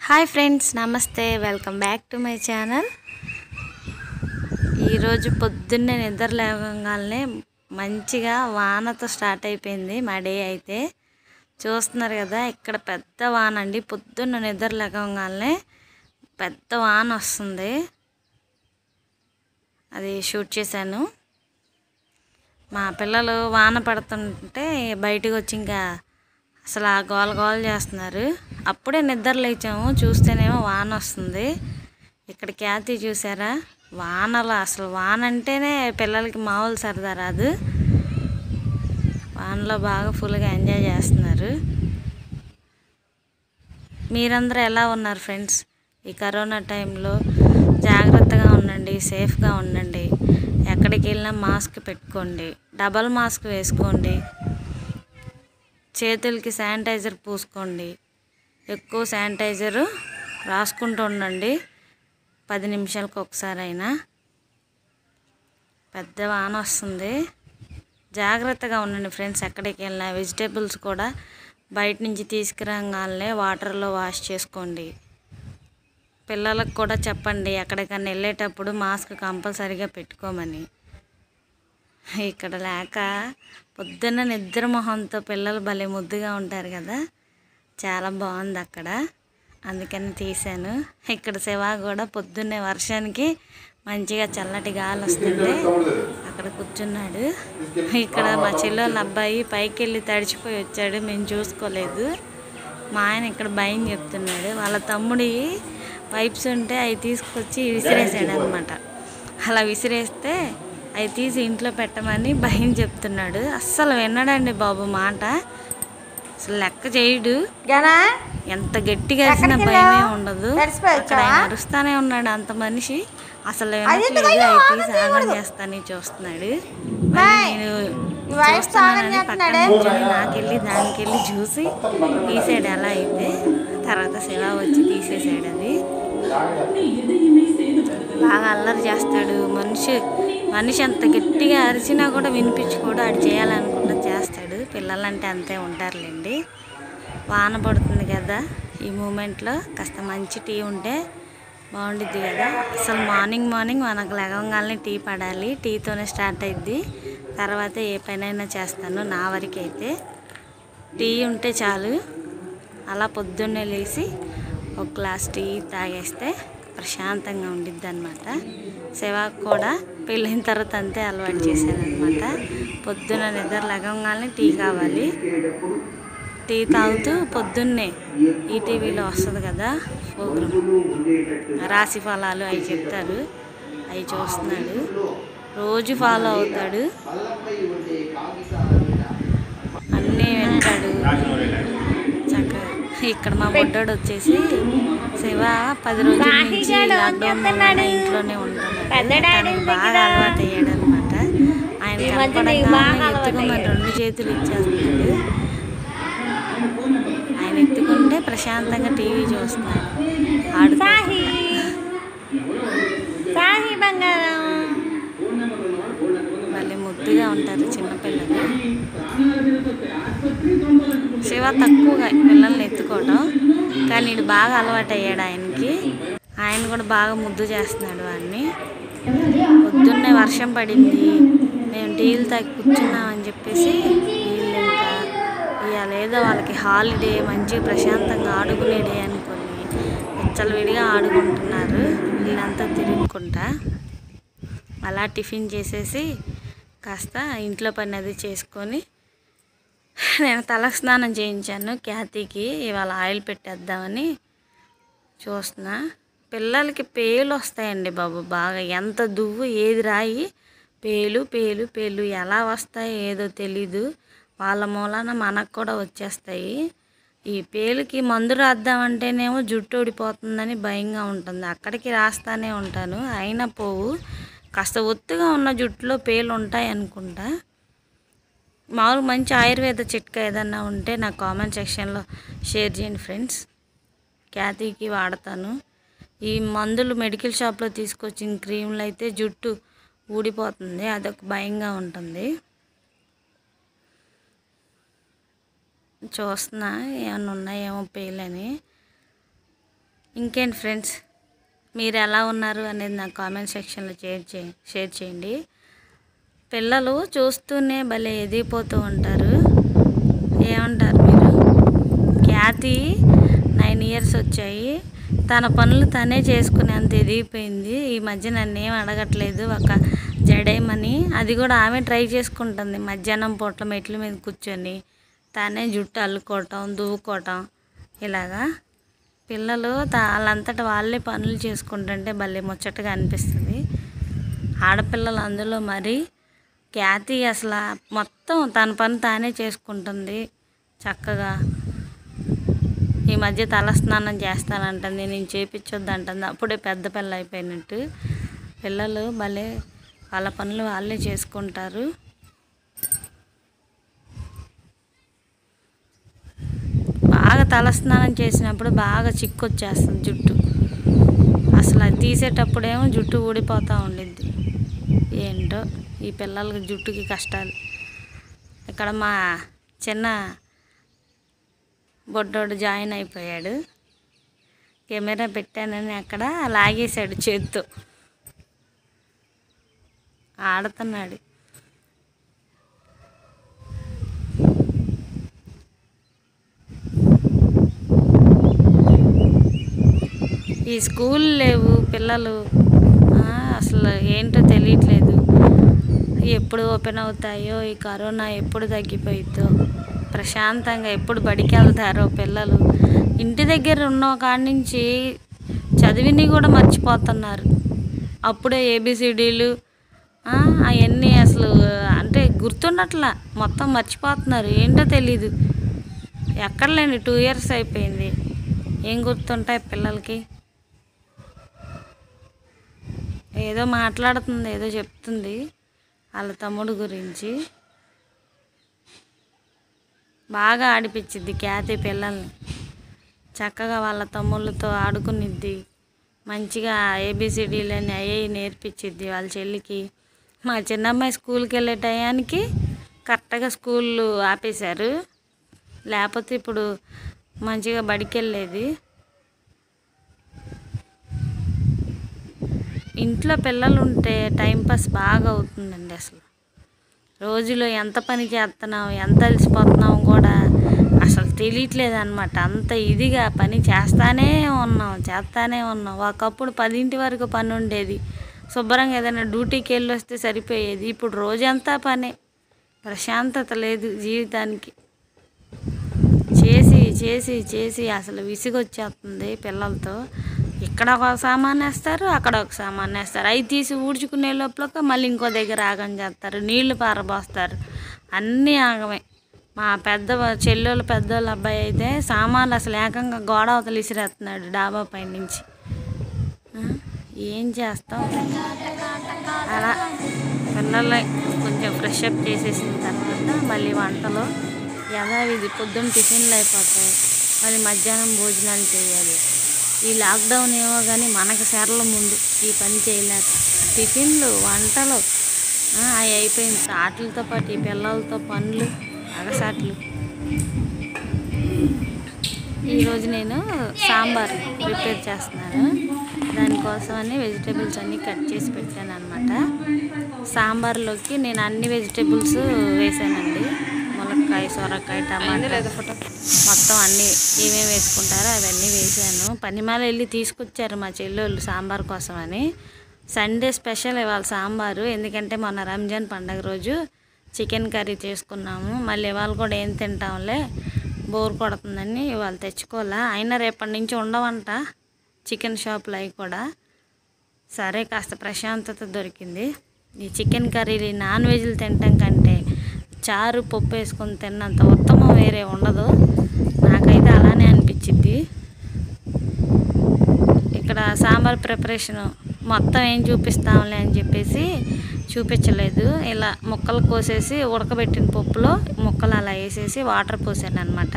hi friends నమస్తే welcome back to my channel ఈరోజు పొద్దున్నే నిద్ర లేవగానే మంచిగా వానతో స్టార్ట్ అయిపోయింది మా డే అయితే చూస్తున్నారు కదా ఇక్కడ పెద్ద వాన అండి పొద్దున్న నిద్ర లేవగానే పెద్ద వాన వస్తుంది అది షూట్ చేశాను మా పిల్లలు వాన పడుతుంటే బయటకు వచ్చి ఇంకా అసలు ఆ గోల గోల చేస్తున్నారు అప్పుడే నిద్ర లేచాము చూస్తేనేమో వాన వస్తుంది ఇక్కడ ఖ్యాతి చూసారా వానలు అసలు వాన అంటేనే పిల్లలకి మామూలు సరదా రాదు వానలో బాగా ఫుల్గా ఎంజాయ్ చేస్తున్నారు మీరందరూ ఎలా ఉన్నారు ఫ్రెండ్స్ ఈ కరోనా టైంలో జాగ్రత్తగా ఉండండి సేఫ్గా ఉండండి ఎక్కడికి వెళ్ళినా మాస్క్ పెట్టుకోండి డబల్ మాస్క్ వేసుకోండి చేతులకి శానిటైజర్ పూసుకోండి ఎక్కువ శానిటైజర్ రాసుకుంటూ ఉండండి పది నిమిషాలకు ఒకసారి అయినా పెద్ద వాన వస్తుంది జాగ్రత్తగా ఉండండి ఫ్రెండ్స్ ఎక్కడికి వెళ్ళినా వెజిటేబుల్స్ కూడా బయట నుంచి తీసుకురాగానే వాటర్లో వాష్ చేసుకోండి పిల్లలకు కూడా చెప్పండి ఎక్కడికన్నా వెళ్ళేటప్పుడు మాస్క్ కంపల్సరీగా పెట్టుకోమని ఇక్కడ లేక పొద్దున్న నిద్ర మొహంతో పిల్లలు భలే ముద్దుగా ఉంటారు కదా చాలా బాగుంది అక్కడ అందుకని తీశాను ఇక్కడ శివ కూడా పొద్దున్నే వర్షానికి మంచిగా చల్లటి గాలి వస్తుంటే అక్కడ కూర్చున్నాడు ఇక్కడ మా చెల్లెళ్ళ అబ్బాయి పైకి వెళ్ళి తడిచిపోయి వచ్చాడు మేము చూసుకోలేదు మా ఆయన ఇక్కడ భయం చెప్తున్నాడు వాళ్ళ తమ్ముడి వైప్స్ ఉంటే అవి తీసుకొచ్చి విసిరేసాడు అనమాట అలా విసిరేస్తే అవి తీసి ఇంట్లో పెట్టమని భయం చెప్తున్నాడు అస్సలు వినడండి బాబు మాట అసలు లెక్క చేయడు గనా ఎంత గట్టిగా అరిచినా భయమే ఉండదు అక్కడ ఆయన అరుస్తానే ఉన్నాడు అంత మనిషి అసలు వినట్లేదు అవి తీసి ఆగం చేస్తానని చూస్తున్నాడు మళ్ళీ నేను చూస్తున్నానని పక్కన కూర్చొని నాకెళ్ళి దానికి వెళ్ళి చూసి తీసాడు ఎలా అయితే తర్వాత శివ వచ్చి తీసేసాడు అది బాగా అల్లరి చేస్తాడు మనిషి మనిషి అంత గట్టిగా అరిచినా కూడా వినిపించుకోడు ఆడు చేయాలనుకుంటే చేస్తాడు పిల్లలంటే అంతే ఉంటారులేండి వాన పడుతుంది కదా ఈ మూమెంట్లో కాస్త మంచి టీ ఉంటే బాగుండిద్ది కదా అసలు మార్నింగ్ మార్నింగ్ మనకు లెగవగానే టీ పడాలి టీతోనే స్టార్ట్ అయింది తర్వాత ఏ పనైనా చేస్తాను నా వరకు అయితే టీ ఉంటే చాలు అలా పొద్దున్నే లేచి ఒక గ్లాస్ టీ తాగేస్తే ప్రశాంతంగా ఉండిద్ది అనమాట శివాకు కూడా పెళ్ళైన తర్వాత అంతే అలవాటు చేశానమాట పొద్దున్న నిద్ర లగంగానే టీ కావాలి టీ తాగుతూ పొద్దున్నే ఈటీవీలో వస్తుంది కదా ప్రోగ్రామ్ రాశి ఫలాలు అవి చెప్తారు అవి చూస్తున్నాడు రోజు ఫాలో అవుతాడు అన్నీ వింటాడు చక్కగా ఇక్కడ మా బుడ్డోడు వచ్చేసి శివ పది రోజుల నుంచి లాక్డౌన్ వల్ల ఇంట్లోనే ఉంటున్నాడు తనకు బాగా అలవాటు అయ్యాడు అనమాట ఆయన కనపడంగానే ఎత్తుకోమని రెండు చేతులు ఇచ్చేస్తున్నాడు ఆయన ఎత్తుకుంటే ప్రశాంతంగా టీవీ చూస్తున్నాడు ఆడుకో సాహి సాహి బంగారం మళ్ళీ ముద్దుగా ఉంటారు చిన్నపిల్లలు శివ తక్కువగా పిల్లల్ని ఎత్తుకోవడం కానీ ఇది బాగా అలవాటు అయ్యాడు ఆయనకి ఆయన కూడా బాగా ముద్దు చేస్తున్నాడు వాడిని పొద్దున్నే వర్షం పడింది మేము టీలు తాగి కూర్చున్నామని చెప్పేసి వీళ్ళు ఇంకా ఇవాళ ఏదో వాళ్ళకి హాలిడే మంచిగా ప్రశాంతంగా ఆడుకునే డే అనుకొని విడిగా ఆడుకుంటున్నారు వీళ్ళంతా తిరుగుకుంటా అలా టిఫిన్ చేసేసి కాస్త ఇంట్లో పని అది చేసుకొని నేను తలకు స్నానం చేయించాను ఖ్యాతికి ఇవాళ ఆయిల్ పెట్టేద్దామని చూస్తున్నా పిల్లలకి పేలు వస్తాయండి బాబు బాగా ఎంత దువ్వు ఏది రాయి పేలు పేలు పేలు ఎలా వస్తాయో ఏదో తెలీదు వాళ్ళ మూలాన మనకు కూడా వచ్చేస్తాయి ఈ పేలుకి మందు రాద్దామంటేనేమో జుట్టు ఊడిపోతుందని భయంగా ఉంటుంది అక్కడికి రాస్తానే ఉంటాను అయినా పోవు కాస్త ఒత్తుగా ఉన్న జుట్టులో పేలు ఉంటాయి అనుకుంటా మామూలుగా మంచి ఆయుర్వేద చిట్కా ఏదన్నా ఉంటే నా కామెంట్ సెక్షన్లో షేర్ చేయండి ఫ్రెండ్స్ ఖ్యాతికి వాడతాను ఈ మందులు మెడికల్ షాప్లో తీసుకొచ్చిన క్రీములు అయితే జుట్టు ఊడిపోతుంది అదొక భయంగా ఉంటుంది చూస్తున్నా ఏమన్నా ఉన్నాయేమో పేలని ఇంకేంటి ఫ్రెండ్స్ మీరు ఎలా ఉన్నారు అనేది నా కామెంట్ సెక్షన్లో షేర్ చే షేర్ చేయండి పిల్లలు చూస్తూనే భలే ఎదిగిపోతూ ఉంటారు ఏమంటారు మీరు ఖ్యాతి నైన్ ఇయర్స్ వచ్చాయి తన పనులు తనే చేసుకునేంత ఎదిగిపోయింది ఈ మధ్య నన్ను ఏం అడగట్లేదు ఒక జడేమని అది కూడా ఆమె ట్రై చేసుకుంటుంది మధ్యాహ్నం పూట్ల మెట్ల మీద కూర్చొని తానే జుట్టు అల్లుకోవటం దువ్వుకోవటం ఇలాగా పిల్లలు తా- వాళ్ళంతట వాళ్ళే పనులు చేసుకుంటుంటే భలే ముచ్చటగా అనిపిస్తుంది ఆడపిల్లలు అందులో మరి ఖ్యాతి అసలు మొత్తం తన పని తానే చేసుకుంటుంది చక్కగా ఈ మధ్య తలస్నానం చేస్తానంటుంది నేను చేపించొద్దు అంటుంది అప్పుడే పెద్ద పిల్ల అయిపోయినట్టు పిల్లలు భలే వాళ్ళ పనులు వాళ్ళే చేసుకుంటారు బాగా తలస్నానం చేసినప్పుడు బాగా చిక్కు వచ్చేస్తుంది జుట్టు అసలు అది తీసేటప్పుడేమో జుట్టు ఊడిపోతూ ఉండిద్ది ఏంటో ఈ పిల్లలకి జుట్టుకి కష్టాలు ఇక్కడ మా చిన్న బొడ్డోడు జాయిన్ అయిపోయాడు కెమెరా పెట్టానని అక్కడ లాగేశాడు చేత్తో ఆడుతున్నాడు ఈ స్కూల్ లేవు పిల్లలు ఆ, అసలు ఏంటో తెలియట్లేదు ఎప్పుడు ఓపెన్ అవుతాయో ఈ కరోనా ఎప్పుడు తగ్గిపోయిద్దో ప్రశాంతంగా ఎప్పుడు బడికి వెళ్తారో పిల్లలు ఇంటి దగ్గర ఉన్న కాడి నుంచి చదివిని కూడా మర్చిపోతున్నారు అప్పుడే ఏబిసిడీలు అవన్నీ అసలు అంటే గుర్తుండట్లా మొత్తం మర్చిపోతున్నారు ఏంటో తెలీదు ఎక్కడ లేని టూ ఇయర్స్ అయిపోయింది ఏం గుర్తుంటాయి పిల్లలకి ఏదో మాట్లాడుతుంది ఏదో చెప్తుంది వాళ్ళ తమ్ముడు గురించి బాగా ఆడిపించిద్ది ఖ్యాతి పిల్లల్ని చక్కగా వాళ్ళ తమ్ముళ్ళతో ఆడుకునిద్ది మంచిగా ఏబిసిడీలని అయ్యి నేర్పించిద్ది వాళ్ళ చెల్లికి మా చిన్నమ్మాయి స్కూల్కి వెళ్ళే టయానికి కరెక్ట్గా స్కూల్ ఆపేశారు లేకపోతే ఇప్పుడు మంచిగా బడికి వెళ్ళేది ఇంట్లో పిల్లలు ఉంటే టైంపాస్ బాగా అవుతుందండి అసలు రోజులో ఎంత పని చేస్తున్నాం ఎంత అలసిపోతున్నాం కూడా అసలు తెలియట్లేదు అనమాట అంత ఇదిగా పని చేస్తానే ఉన్నాం చేస్తానే ఉన్నాం ఒకప్పుడు పదింటి వరకు పని ఉండేది శుభ్రంగా ఏదైనా డ్యూటీకి వెళ్ళి వస్తే సరిపోయేది ఇప్పుడు రోజంతా పనే ప్రశాంతత లేదు జీవితానికి చేసి చేసి చేసి అసలు విసిగొచ్చేస్తుంది పిల్లలతో ఇక్కడ ఒక సామాన్ వేస్తారు అక్కడ ఒక సామాన్ వేస్తారు అవి తీసి ఊడ్చుకునే లోపల మళ్ళీ ఇంకో దగ్గర ఆగం చేస్తారు నీళ్లు పారబోస్తారు అన్నీ ఆగమే మా పెద్ద చెల్లెళ్ళ పెద్దోళ్ళ అబ్బాయి అయితే సామాన్లు అసలు ఏకంగా గోడ అవతల విసిరేస్తున్నాడు డాబా పై నుంచి ఆ, ఏం చేస్తాం అలా పిల్లల్ని కొంచెం ఫ్రెష్ అప్ చేసేసిన తర్వాత మళ్ళీ వంటలో యథావిధి పొద్దున్న టిఫిన్లు అయిపోతాయి మళ్ళీ మధ్యాహ్నం భోజనాలు చేయాలి ఈ లాక్డౌన్ ఏమో కానీ మనకు సెరల ముందు ఈ పని చేయలేక టిఫిన్లు వంటలు ఆ, అవి అయిపోయింది ఆటలతో పాటు ఈ పిల్లలతో పనులు అగసాట్లు ఈరోజు నేను సాంబార్ ప్రిపేర్ చేస్తున్నాను దానికోసమని వెజిటేబుల్స్ అన్నీ కట్ చేసి పెట్టాను అనమాట సాంబార్లోకి నేను అన్ని వెజిటేబుల్స్ వేసానండి ములక్కాయ సొరకాయ టమాటా మొత్తం అన్నీ ఏమేమి వేసుకుంటారో అవన్నీ వేసాను పనిమాల వెళ్ళి తీసుకొచ్చారు మా చెల్లెళ్ళు సాంబార్ కోసమని సండే స్పెషల్ ఇవాళ సాంబారు ఎందుకంటే మొన్న రంజాన్ పండగ రోజు చికెన్ కర్రీ చేసుకున్నాము మళ్ళీ ఇవాళ కూడా ఏం తింటాంలే బోర్ కొడుతుందని ఇవాళ తెచ్చుకోవాలా అయినా రేపటి నుంచి ఉండవంట చికెన్ షాపులు అవి కూడా సరే కాస్త ప్రశాంతత దొరికింది ఈ చికెన్ కర్రీలు ఈ నాన్ వెజ్లు తినటం కంటే చారు పప్పు వేసుకొని తిన్నంత ఉత్తమం వేరే ఉండదు నాకైతే అలానే అనిపించింది ఇక్కడ సాంబార్ ప్రిపరేషన్ మొత్తం ఏం చూపిస్తాంలే అని చెప్పేసి చూపించలేదు ఇలా ముక్కలు కోసేసి ఉడకబెట్టిన పప్పులో ముక్కలు అలా వేసేసి వాటర్ పోసాను అనమాట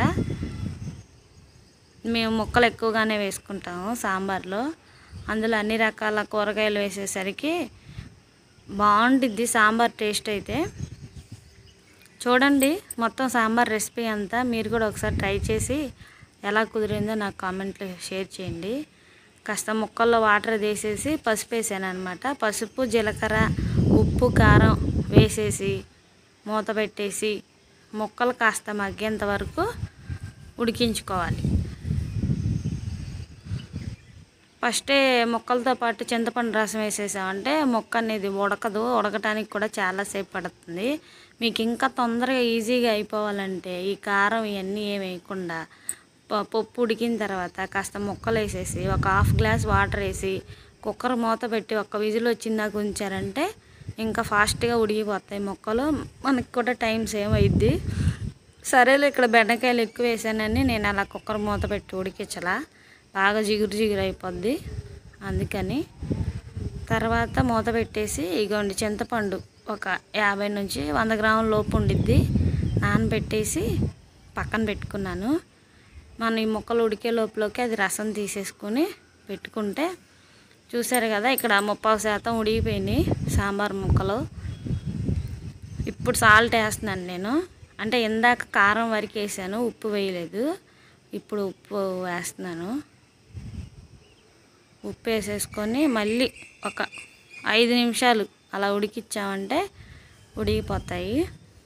మేము ముక్కలు ఎక్కువగానే వేసుకుంటాము సాంబార్లో అందులో అన్ని రకాల కూరగాయలు వేసేసరికి బాగుంటుంది సాంబార్ టేస్ట్ అయితే చూడండి మొత్తం సాంబార్ రెసిపీ అంతా మీరు కూడా ఒకసారి ట్రై చేసి ఎలా కుదిరిందో నాకు కామెంట్లో షేర్ చేయండి కాస్త ముక్కల్లో వాటర్ వేసేసి పసుపు వేసాను అనమాట పసుపు జీలకర్ర ఉప్పు కారం వేసేసి మూత పెట్టేసి ముక్కలు కాస్త మగ్గేంత వరకు ఉడికించుకోవాలి ఫస్టే ముక్కలతో పాటు చింతపండు రసం వేసేసామంటే ముక్క అనేది ఉడకదు ఉడకటానికి కూడా చాలాసేపు పడుతుంది మీకు ఇంకా తొందరగా ఈజీగా అయిపోవాలంటే ఈ కారం ఇవన్నీ ఏమి వేయకుండా ప- పప్పు ఉడికిన తర్వాత కాస్త ముక్కలు వేసేసి ఒక హాఫ్ గ్లాస్ వాటర్ వేసి కుక్కర్ మూత పెట్టి ఒక్క విజిల్ వచ్చిందాక ఉంచారంటే ఇంకా ఫాస్ట్గా ఉడికిపోతాయి ముక్కలు మనకి కూడా టైం సేవ్ అయ్యిద్ది సరేలే ఇక్కడ బెండకాయలు ఎక్కువ వేసానని నేను అలా కుక్కర్ మూత పెట్టి ఉడికించలా బాగా జిగురు జిగురు అయిపోద్ది అందుకని తర్వాత మూత పెట్టేసి ఇగోండి చింతపండు ఒక యాభై నుంచి వంద గ్రాముల లోపు ఉండిద్ది నానబెట్టేసి పక్కన పెట్టుకున్నాను మనం ఈ ముక్కలు ఉడికే లోపలికి అది రసం తీసేసుకొని పెట్టుకుంటే చూసారు కదా ఇక్కడ ముప్పావు శాతం ఉడిగిపోయినాయి సాంబార్ ముక్కలు ఇప్పుడు సాల్ట్ వేస్తున్నాను నేను అంటే ఇందాక కారం వరకు వేసాను ఉప్పు వేయలేదు ఇప్పుడు ఉప్పు వేస్తున్నాను ఉప్పు వేసేసుకొని మళ్ళీ ఒక ఐదు నిమిషాలు అలా ఉడికిచ్చామంటే ఉడికిపోతాయి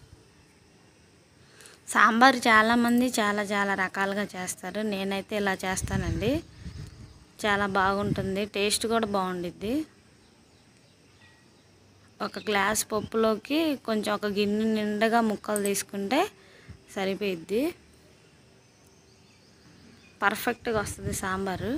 సాంబార్ చాలామంది చాలా చాలా రకాలుగా చేస్తారు నేనైతే ఇలా చేస్తానండి చాలా బాగుంటుంది టేస్ట్ కూడా బాగుండిద్ది ఒక గ్లాస్ పప్పులోకి కొంచెం ఒక గిన్నె నిండుగా ముక్కలు తీసుకుంటే సరిపోయిద్ది పర్ఫెక్ట్గా వస్తుంది సాంబారు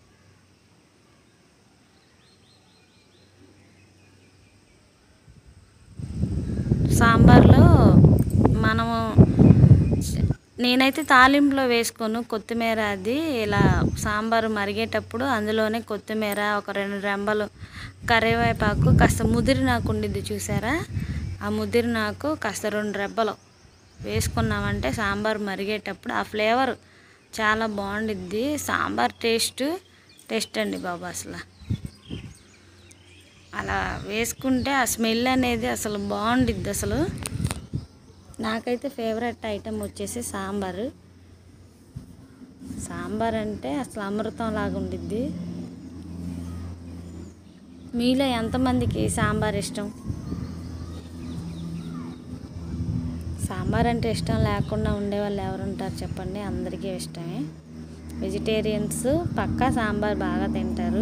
సాంబార్లో మనము నేనైతే తాలింపులో వేసుకోను కొత్తిమీర అది ఇలా సాంబారు మరిగేటప్పుడు అందులోనే కొత్తిమీర ఒక రెండు రెంబలు కరివేపాకు కాస్త ముదిరినాకు ఉండిద్ది చూసారా ఆ ముదిరినాకు కాస్త రెండు రెబ్బలు వేసుకున్నామంటే సాంబార్ మరిగేటప్పుడు ఆ ఫ్లేవర్ చాలా బాగుండిద్ది సాంబార్ టేస్ట్ టేస్ట్ అండి బాబు అసలు అలా వేసుకుంటే ఆ స్మెల్ అనేది అసలు బాగుండిద్ది అసలు నాకైతే ఫేవరెట్ ఐటెం వచ్చేసి సాంబారు సాంబార్ అంటే అసలు అమృతం లాగా ఉండిద్ది మీలో ఎంతమందికి సాంబార్ ఇష్టం సాంబార్ అంటే ఇష్టం లేకుండా ఉండేవాళ్ళు ఎవరు ఉంటారు చెప్పండి అందరికీ ఇష్టమే వెజిటేరియన్స్ పక్కా సాంబార్ బాగా తింటారు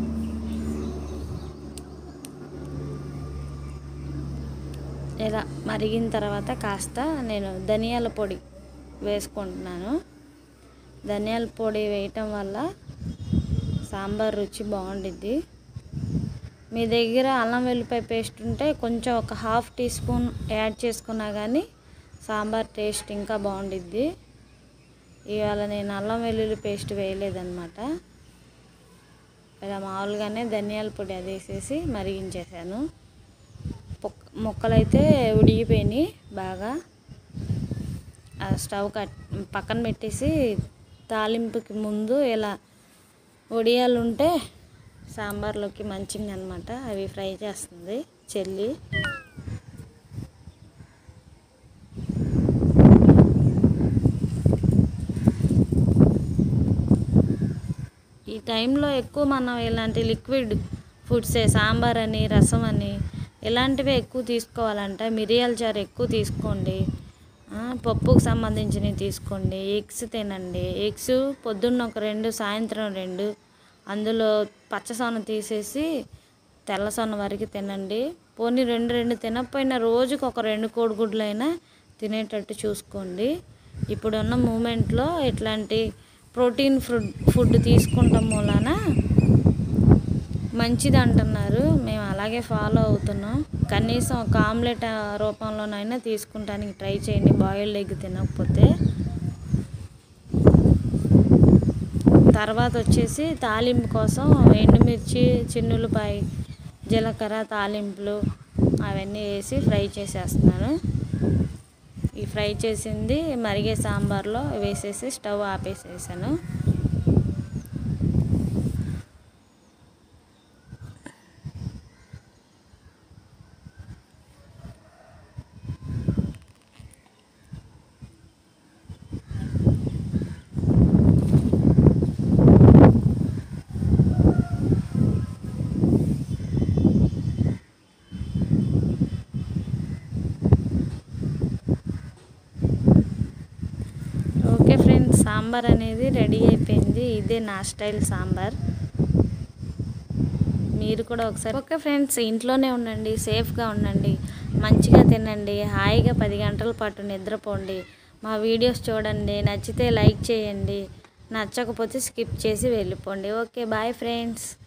ఇలా మరిగిన తర్వాత కాస్త నేను ధనియాల పొడి వేసుకుంటున్నాను ధనియాల పొడి వేయటం వల్ల సాంబార్ రుచి బాగుండిద్ది మీ దగ్గర అల్లం వెల్లిపాయ పేస్ట్ ఉంటే కొంచెం ఒక హాఫ్ టీ స్పూన్ యాడ్ చేసుకున్నా కానీ సాంబార్ టేస్ట్ ఇంకా బాగుండిద్ది ఇవాళ నేను అల్లం వెల్లుల్లి పేస్ట్ వేయలేదన్నమాట ఇలా మామూలుగానే ధనియాల పొడి అది వేసేసి మరిగించేసాను పొక్- ముక్కలైతే ఉడిగిపోయినాయి బాగా ఆ స్టవ్ కట్ పక్కన పెట్టేసి తాలింపుకి ముందు ఇలా వడియాలు ఉంటే సాంబార్లోకి మంచిగా అనమాట అవి ఫ్రై చేస్తుంది చెల్లి ఈ టైంలో ఎక్కువ మనం ఇలాంటి లిక్విడ్ ఫుడ్సే సాంబార్ అని రసం అని ఇలాంటివే ఎక్కువ తీసుకోవాలంటే మిరియాల చారు ఎక్కువ తీసుకోండి ఆ, పప్పుకు సంబంధించినవి తీసుకోండి ఎగ్స్ తినండి ఎగ్స్ పొద్దున్న ఒక రెండు సాయంత్రం రెండు అందులో పచ్చ సొన తీసేసి తెల్ల సొన వరకు తినండి పోనీ రెండు రెండు తినకపోయినా రోజుకు ఒక రెండు కోడిగుడ్లైనా తినేటట్టు చూసుకోండి ఇప్పుడున్న మూమెంట్లో ఇట్లాంటి ప్రోటీన్ ఫుడ్ ఫుడ్ తీసుకుంటాం మూలాన మంచిది అంటున్నారు మేము అలాగే ఫాలో అవుతున్నాం కనీసం ఒక ఆమ్లెట్ ఆ, రూపంలోనైనా తీసుకుంటానికి ట్రై చేయండి బాయిల్డ్ ఎగ్ తినకపోతే తర్వాత వచ్చేసి తాలింపు కోసం ఎండుమిర్చి చిన్నులపాయ జీలకర్ర తాలింపులు అవన్నీ వేసి ఫ్రై చేసేస్తున్నాను ఈ ఫ్రై చేసింది మరిగే సాంబార్లో వేసేసి స్టవ్ ఆపేసేసాను సాంబార్ అనేది రెడీ అయిపోయింది ఇదే నా స్టైల్ సాంబార్ మీరు కూడా ఒకసారి ఓకే ఫ్రెండ్స్ ఇంట్లోనే ఉండండి సేఫ్గా ఉండండి మంచిగా తినండి హాయిగా పది గంటల పాటు నిద్రపోండి మా వీడియోస్ చూడండి నచ్చితే లైక్ చేయండి నచ్చకపోతే స్కిప్ చేసి వెళ్ళిపోండి ఓకే బాయ్ ఫ్రెండ్స్